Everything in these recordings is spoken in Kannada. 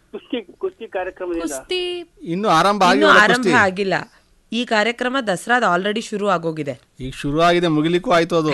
ಕುಸ್ತಿ ಕುಸ್ತಿ ಕಾರ್ಯಕ್ರಮದಿಂದ ಕುಸ್ತಿ ಇನ್ನು ಆರಂಭ ಇನ್ನೂ ಆಗಿಲ್ಲ ಆರಂಭ ಕುಸ್ತಿ. ಆಗಿಲ್ಲ ಈ ಕಾರ್ಯಕ್ರಮ ದಸರಾದ ಆಲ್ರೆಡಿ ಶುರು ಆಗೋಗಿದೆ ಈಗ ಶುರು ಆಗಿದೆ ಮುಗಿಲಿಕ್ಕೂ ಆಯ್ತು ಅದು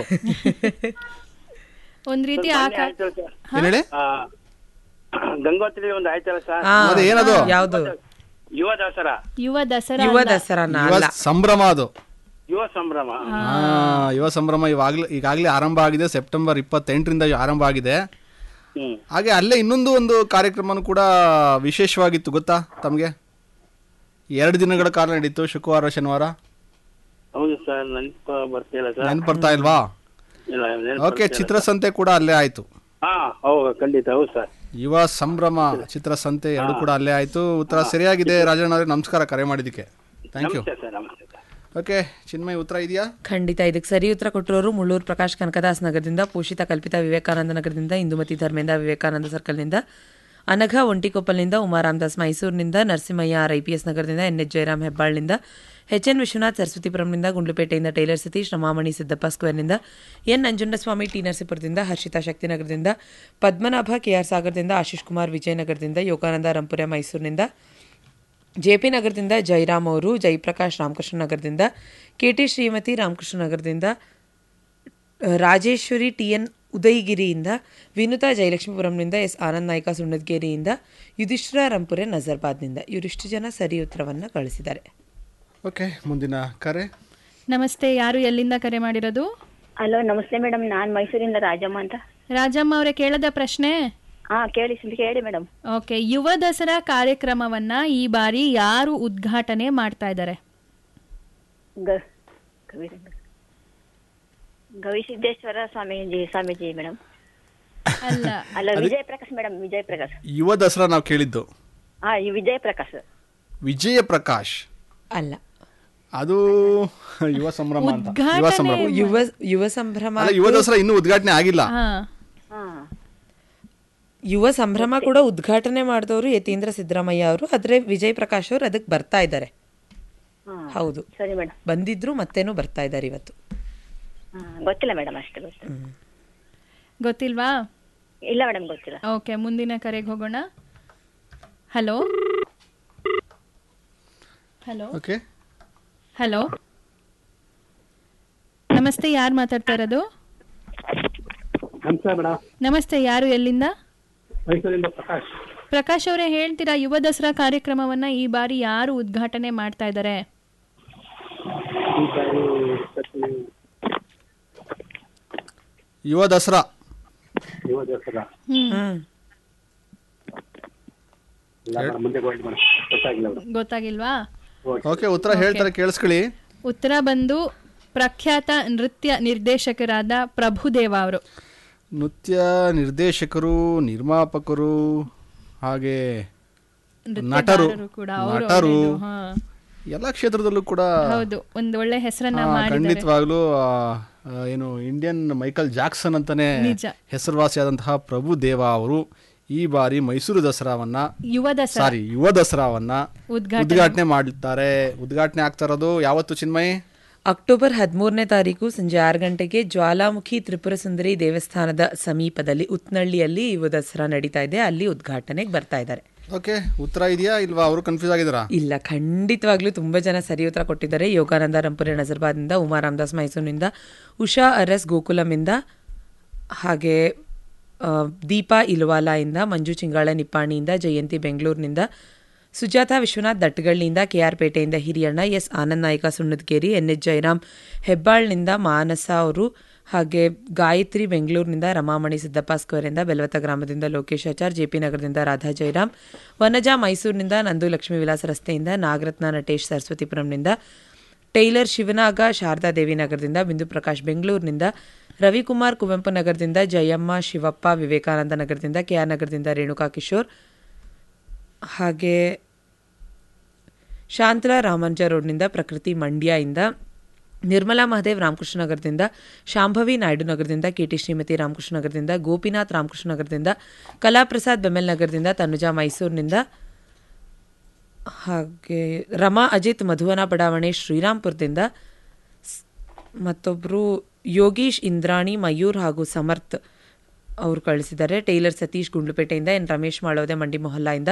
ಒಂದ್ ರೀತಿ ಆ ಮೊನ್ನೆ ಕಾ- ಆಯ್ತಲ್ಲ ಸರ್ ಏನ್ ಹೇಳಿ ಆ, ಗಂಗೋತ್ರಿ ಒಂದು ಆಯ್ತಲ್ಲ ಸರ್ ಹಾ, ಅದೇ ಏನದು? ಯಾವ್ದು ಯುವ ದಸರಾ ಯುವ ದಸರಾ ಯುವ ಅಲ್ಲ. ದಸರಾನ ಯುವ ಅಲ್ಲ ಸಂಭ್ರಮ ಅದು ಯುವ ಸಂಭ್ರಮ ಹಾ ಯುವ ಸಂಭ್ರಮ ಇವಾಗ್ಲೇ ಈಗಾಗಲೇ ಆರಂಭ ಆಗಿದೆ ಸೆಪ್ಟೆಂಬರ್ ಇಪ್ಪತ್ತೆಂಟರಿಂದ ಆರಂಭ ಆಗಿದೆ ಹ್ಮ್ ಹಾಗೆ ಅಲ್ಲೇ ಇನ್ನೊಂದು ಒಂದು ಕಾರ್ಯಕ್ರಮನೂ ಕೂಡ ವಿಶೇಷವಾಗಿತ್ತು ಗೊತ್ತಾ ತಮಗೆ ಎರಡು ದಿನಗಳ ಕಾಲ ನಡೀತು ಶುಕ್ರವಾರ ಶನಿವಾರ ಹೌದು ಸರ್ ನೆನಪ ಬರ್ತಿಲ್ಲ ಸರ್ ನೆನ್ಪು ಬರ್ತಾ ಇಲ್ವಾ ಇಲ್ಲ ನೆನ್ಪ್ ಓಕೆ ಬರ್ತಿಲ್ಲ. ಚಿತ್ರಸಂತೆ ಕೂಡ ಅಲ್ಲೇ ಆಯ್ತು ಹಾ ಹೌದು ಖಂಡಿತ ಹೌದು ಸರ್ ಯುವ ಸಂಭ್ರಮ ಚಿತ್ರಸಂತೆ ಎರಡು ಕೂಡ ಅಲ್ಲೇ ಆಯ್ತು ಉತ್ತರ ಸರಿಯಾಗಿದೆ ರಾಜಣ್ಣ ಅವರೇ ನಮಸ್ಕಾರ ಕರೆ ಮಾಡಿದ್ದಕ್ಕೆ ಥ್ಯಾಂಕ್ ಯು ನಮಸ್ತೆ ಸರ್ ನಮಸ್ತೆ ಸರ್ ಓಕೆ ಚಿನ್ಮಯ್ ಉತ್ತರ ಇದೆಯಾ ಖಂಡಿತ ಇದಕ್ಕೆ ಸರಿ ಉತ್ತರ ಕೊಟ್ಟಿರೋರು ಮುಳ್ಳೂರು ಪ್ರಕಾಶ್ ಕನಕದಾಸ್ ನಗರದಿಂದ ಪೋಷಿತ ಕಲ್ಪಿತ ವಿವೇಕಾನಂದ ನಗರದಿಂದ ಇಂದುಮತಿ ಧರ್ಮೇಂದ್ರ ವಿವೇಕಾನಂದ ಸರ್ಕಲ್ನಿಂದ ಅನಘ ಒಂಟಿಕೊಪ್ಪಲ್ನಿಂದ ಉಮಾರಾಮದಾಸ್ ಮೈಸೂರಿನಿಂದ Narasimhaiah R I P S ನಗರದಿಂದ ಎನ್ ಎಚ್ ಜಯರಾಮ್ ಹೆಬ್ಬಾಳ್ನಿಂದ ಎಚ್ ಎನ್ ವಿಶ್ವನಾಥ್ ಸರಸ್ವತಿಪುರಂನಿಂದ ಗುಂಡ್ಲುಪೇಟೆಯಿಂದ ಟೈಲರ್ ಸತೀಶ್ ರಮಾಮಣಿ ಸಿದ್ದಪ್ಪ ಸ್ಕ್ವೇರ್ನಿಂದ ಎನ್ ನಂಜುಂಡಸ್ವಾಮಿ ಟಿ ನರಸೀಪುರದಿಂದ ಹರ್ಷಿತಾ ಶಕ್ತಿನಗರದಿಂದ ಪದ್ಮನಾಭ ಕೆಆರ್ ಸಾಗರದಿಂದ ಆಶೀಶ್ ಕುಮಾರ್ ವಿಜಯನಗರದಿಂದ ಯೋಗಾನಂದ ರಂಪುರೆ ಮೈಸೂರಿನಿಂದ ಜೆಪಿ ನಗರದಿಂದ ಜೈರಾಮ್ ಅವರು ಜಯಪ್ರಕಾಶ್ ರಾಮಕೃಷ್ಣ ನಗರದಿಂದ ಕೆಟಿ ಶ್ರೀಮತಿ ರಾಮಕೃಷ್ಣ ನಗರದಿಂದ ರಾಜೇಶ್ವರಿ ಟಿ ಎನ್ ಉದಯಗಿರಿಯಿಂದ ವಿನುತಾ ಜಯಲಕ್ಷ್ಮೀಪುರಂನಿಂದ ಎಸ್ ಆನಂದ್ ನಾಯ್ಕ ಸುಣ್ಣದ್ಗೇರಿಯಿಂದ ಯುಧಿಷ್ಠಿರ ರಂಪುರೆ ನಜರ್ಬಾದ್ನಿಂದ ಇವರಿಷ್ಟು ಜನ ಸರಿ ಉತ್ತರವನ್ನು ಕಳಿಸಿದ್ದಾರೆ ಓಕೆ ಮುಂದಿನ ಕರೆ ನಮಸ್ತೆ ಯಾರು ಎಲ್ಲಿಂದ ಕರೆ ಮಾಡಿರೋದು ಹಲೋ ನಮಸ್ತೆ ಮೇಡಮ್ ನಾನು ಮೈಸೂರಿಂದ ರಾಜಮ್ಮ ಅಂತ ರಾಜಮ್ಮ ಅವರೇ ಕೇಳದ ಪ್ರಶ್ನೆ ಹಾ ಕೇಳಿ ಕೇಳಿ ಮೇಡಮ್ ಓಕೆ ಯುವ ದಸರಾ ಕಾರ್ಯಕ್ರಮವನ್ನ ಈ ಬಾರಿ ಯಾರು ಉದ್ಘಾಟನೆ ಮಾಡ್ತಾ ಇದ್ದಾರೆ ಗ ಗವಿ ಗವಿಸಿದ್ದೇಶ್ವರ ಸ್ವಾಮೀಜಿ ಸ್ವಾಮೀಜಿ ಮೇಡಮ್ ಅಲ್ಲ ಅಲ್ಲ ವಿಜಯ ಪ್ರಕಾಶ್ ಮೇಡಮ್ ವಿಜಯ ಪ್ರಕಾಶ್ ಯುವ ದಸರಾ ನಾವು ಕೇಳಿದ್ದು ಹಾ ಈ ವಿಜಯ ಪ್ರಕಾಶ್ ವಿಜಯ ಪ್ರಕಾಶ್ ಅಲ್ಲ ಅದು ಯುವ ಸಂಭ್ರಮ ಅಂತ ಯುವ ಸಂಭ್ರಮ ಯುವ ಯುವ ಸಂಭ್ರಮ ಅಲ್ಲ ಯುವ ದಸರಾ ಇನ್ನೂ ಉದ್ಘಾಟನೆ ಆಗಿಲ್ಲ ಹಾ ಹಾ ಯುವ ಸಂಭ್ರಮ ಕೂಡ ಉದ್ಘಾಟನೆ ಮಾಡಿದವರು ಯತೀಂದ್ರ ಸಿದ್ದರಾಮಯ್ಯ ಅವರು ಆದ್ರೆ ವಿಜಯ್ ಪ್ರಕಾಶ್ ಅವರು ಅದಕ್ಕೆ ಬರ್ತಾ ಇದ್ದಾರೆ ಹಾ ಹೌದು ಸರಿ ಮೇಡಮ್ ಬಂದಿದ್ರು ಮತ್ತೇನು ಬರ್ತಾ ಇದ್ದಾರೆ ಇವತ್ತು ಹಾ ಗೊತ್ತಿಲ್ಲ ಮೇಡಮ್ ಅಷ್ಟು ಗೊತ್ತಿಲ್ಲ ಗೊತ್ತಿಲ್ವಾ ಇಲ್ಲ ಮೇಡಮ್ ಗೊತ್ತಿಲ್ಲ ಓಕೆ ಮುಂದಿನ ಕರೆಗೆ ಹೋಗೋಣ ಹಲೋ ಹಲೋ ಓಕೆ ಹಲೋ ನಮಸ್ತೆ ಯಾರು ಮಾತಾಡ್ತಾ ಇರೋದು ನಮಸ್ತೆ ಮೇಡಮ್ ನಮಸ್ತೆ ಯಾರು ಎಲ್ಲಿಂದ ಮೈಸೂರಿಂದ ಪ್ರಕಾಶ್ ಪ್ರಕಾಶ್ ಅವರೇ ಹೇಳ್ತೀರಾ ಯುವ ದಸರಾ ಕಾರ್ಯಕ್ರಮವನ್ನ ಈ ಬಾರಿ ಯಾರು ಉದ್ಘಾಟನೆ ಮಾಡ್ತಾ ಇದ್ದಾರೆ ಈ ಬಾರಿ ಯುವ ದಸರಾ ಯುವ ದಸರಾ ಹ್ಮ್ ಇಲ್ಲ ಮೇಡಮ್ ಮುಂದೆ ಹೋಗಿ ಮೇಡಮ್ ಗೊತ್ತಾಗಿಲ್ಲ ಮೇಡಮ್ ಗೊತ್ತಾಗಿಲ್ವಾ ಓಕೆ ಉತ್ತರ ಹೇಳ್ತಾರೆ ಕೇಳಿಸ್ಕೊಳ್ಳಿ ಉತ್ತರ ಬಂದು ಪ್ರಖ್ಯಾತ ನೃತ್ಯ ನಿರ್ದೇಶಕರಾದ ಪ್ರಭುದೇವ ಅವರು ನೃತ್ಯ ನಿರ್ದೇಶಕರು ನಿರ್ಮಾಪಕರು ಹಾಗೆ ನಟರು ನೃತ್ಯಗಾರರು ಕೂಡ ಅವರು ನಟರು ಒಳ್ಳೇದು, ಹಾ. ಎಲ್ಲ ಕ್ಷೇತ್ರದಲ್ಲೂ ಕೂಡ ಹೌದು ಒಂದು ಒಳ್ಳೆ ಹೆಸರನ್ನ ಆ, ಮಾಡಿದ್ದಾರೆ ಖಂಡಿತವಾಗ್ಲೂ ಆ, ಆ, ಏನು ಇಂಡಿಯನ್ ಮೈಕಲ್ ಜಾಕ್ಸನ್ ಅಂತಾನೆ ನಿಜ. ಹೆಸರುವಾಸಿಯಾದಂತಹ ಪ್ರಭು ದೇವ ಅವರು ಈ ಬಾರಿ ಮೈಸೂರು ದಸರಾವನ್ನ ಯುವ ದಸರಾ ಸಾರಿ ಯುವ ದಸರಾವನ್ನ ಉದ್ಘಾಟನೆ ಉದ್ಘಾಟನೆ ಮಾಡ್ತಾರೆ ಉದ್ಘಾಟನೆ ಆಗ್ತಾ ಇರೋದು ಯಾವತ್ತು ಚಿನ್ಮಯಿ ಅಕ್ಟೋಬರ್ ಹದಿಮೂರನೇ ತಾರೀಕು ಸಂಜೆ ಆರು ಗಂಟೆಗೆ ಜ್ವಾಲಾಮುಖಿ ತ್ರಿಪುರ ಸುಂದರಿ ದೇವಸ್ಥಾನದ ಸಮೀಪದಲ್ಲಿ ಉತ್ನಳ್ಳಿಯಲ್ಲಿ ಯುವ ದಸರಾ ನಡೀತಾ ಇದೆ ಅಲ್ಲಿ ಉದ್ಘಾಟನೆಗೆ ಬರ್ತಾ ಇದ್ದಾರೆ ಓಕೆ ಉತ್ತರ ಇದೆಯಾ ಇಲ್ವಾ ಅವರು ಕನ್ಫ್ಯೂಸ್ ಆಗಿದಾರಾ ಇಲ್ಲ ಖಂಡಿತವಾಗ್ಲೂ ತುಂಬಾ ಜನ ಸರಿ ಉತ್ತರ ಕೊಟ್ಟಿದ್ದಾರೆ ಯೋಗಾನಂದ ರಂಪುರೆ ನಜರ್ಬಾದ್ನಿಂದ ಉಮಾ ರಾಮದಾಸ್ ಮೈಸೂರಿನಿಂದ ಉಷಾ ಅರಸ್ ಗೋಕುಲಮಿಂದ ಹಾಗೆ ಆ, ದೀಪಾ ಇಲ್ವಾಲ ಇಂದ ಮಂಜು ಚಿಂಗಾಳ ನಿಪ್ಪಾಣಿಯಿಂದ ಜಯಂತಿ ಬೆಂಗಳೂರಿನಿಂದ ಸುಜಾತ ವಿಶ್ವನಾಥ್ ದಟ್ಗಳ್ಳಿಯಿಂದ ಕೆ ಆರ್ ಪೇಟೆಯಿಂದ Hiriyanna S Anand Naik Sunnadageri N H Jayaram ಹೆಬ್ಬಾಳ್ನಿಂದ ಮಾನಸ ಅವರು ಹಾಗೆ ಗಾಯತ್ರಿ ಬೆಂಗಳೂರಿನಿಂದ ರಮಾಮಣಿ ಸಿದ್ದಪ್ಪ ಸ್ಕ್ವೇರಿಂದ ಬೆಲ್ವತ ಗ್ರಾಮದಿಂದ ಲೋಕೇಶ್ ಆಚಾರ್ ಜೆಪಿ ನಗರದಿಂದ ರಾಧಾ ಜಯರಾಮ್ ವನಜಾ ಮೈಸೂರಿನಿಂದ ನಂದು ಲಕ್ಷ್ಮೀ ವಿಲಾಸ ರಸ್ತೆಯಿಂದ ನಾಗರತ್ನ ನಟೇಶ್ ಸರಸ್ವತಿಪುರಂನಿಂದ ಟೈಲರ್ ಶಿವನಾಗ ಶಾರದಾ ದೇವಿ ನಗರದಿಂದ ಬಿಂದು ಪ್ರಕಾಶ್ ಬೆಂಗಳೂರಿನಿಂದ ರವಿಕುಮಾರ್ ಕುವೆಂಪು ನಗರದಿಂದ ಜಯಮ್ಮ ಶಿವಪ್ಪ ವಿವೇಕಾನಂದ ನಗರದಿಂದ ಕೆಆರ್ ನಗರದಿಂದ ರೇಣುಕಾ ಕಿಶೋರ್ ಹಾಗೆ ಶಾಂತಲಾ ರಾಮಂಜ ರೋಡ್ನಿಂದ ಪ್ರಕೃತಿ ಮಂಡ್ಯದಿಂದ ನಿರ್ಮಲಾ ಮಹದೇವ್ ರಾಮಕೃಷ್ಣ ನಗರದಿಂದ ಶಾಂಭವಿ ನಾಯ್ಡು ನಗರದಿಂದ ಕೆಟಿ ಶ್ರೀಮತಿ ರಾಮಕೃಷ್ಣ ನಗರದಿಂದ ಗೋಪಿನಾಥ್ ರಾಮಕೃಷ್ಣ ನಗರದಿಂದ ಕಲಾಪ್ರಸಾದ್ ಬೆಮೆಲ್ ನಗರದಿಂದ ತನುಜಾ ಮೈಸೂರಿನಿಂದ ಹಾಗೆ ರಮಾ ಅಜಿತ್ ಮಧುವನ ಬಡಾವಣೆ ಶ್ರೀರಾಮ್ಪುರದಿಂದ ಸ್- ಮತ್ತೊಬ್ಬರು ಯೋಗೀಶ್ ಇಂದ್ರಾಣಿ ಮಯೂರ್ ಹಾಗೂ ಸಮರ್ಥ್ ಅವರು ಕಳಿಸಿದ್ದಾರೆ ಟೈಲರ್ ಸತೀಶ್ ಗುಂಡ್ಲುಪೇಟೆಯಿಂದ ಎನ್ ರಮೇಶ್ ಮಾಳೋದೆ ಮಂಡಿ ಮೊಹಲ್ಲಾಯಿಂದ